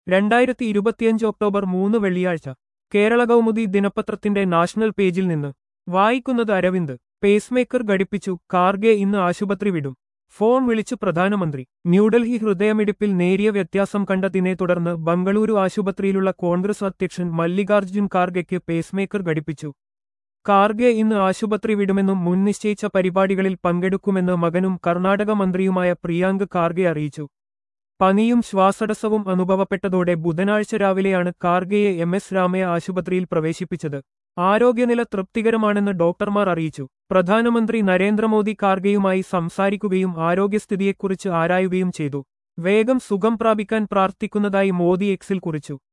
രണ്ടായിരത്തി ഇരുപത്തിയഞ്ച് ഒക്ടോബർ മൂന്ന് വെള്ളിയാഴ്ച കേരള കൗമുദി ദിനപത്രത്തിന്റെ നാഷണൽ പേജിൽ നിന്ന് വായിക്കുന്നത് അരവിന്ദ് പേസ്മേക്കർ ഘടിപ്പിച്ചു കാർഗെ ഇന്ന് ആശുപത്രി വിടും ഫോൺ വിളിച്ചു പ്രധാനമന്ത്രി ന്യൂഡൽഹി ഹൃദയമിടിപ്പിൽ നേരിയ വ്യത്യാസം കണ്ടതിനെ തുടർന്ന് ബംഗളൂരു ആശുപത്രിയിലുള്ള കോൺഗ്രസ് അധ്യക്ഷൻ മല്ലികാർജ്ജുൻ ഖാർഗെയ്ക്ക് പേസ്മേക്കർ ഘടിപ്പിച്ചു കാർഗെ ഇന്ന് ആശുപത്രി വിടുമെന്നും മുൻ നിശ്ചയിച്ച പരിപാടികളിൽ പങ്കെടുക്കുമെന്ന് മകനും കർണാടക മന്ത്രിയുമായ പ്രിയാങ്ക് ഖാർഗെ അറിയിച്ചു പനിയും ശ്വാസടസ്സവും അനുഭവപ്പെട്ടതോടെ ബുധനാഴ്ച രാവിലെയാണ് കാർഗെയെ എം എസ് രാമയ ആശുപത്രിയിൽ പ്രവേശിപ്പിച്ചത് ആരോഗ്യനില തൃപ്തികരമാണെന്ന് ഡോക്ടർമാർ അറിയിച്ചു പ്രധാനമന്ത്രി നരേന്ദ്രമോദി കാർഗെയുമായി സംസാരിക്കുകയും ആരോഗ്യസ്ഥിതിയെക്കുറിച്ച് ആരായുകയും ചെയ്തു വേഗം സുഖം പ്രാപിക്കാൻ പ്രാർത്ഥിക്കുന്നതായി മോദി എക്സിൽ കുറിച്ചു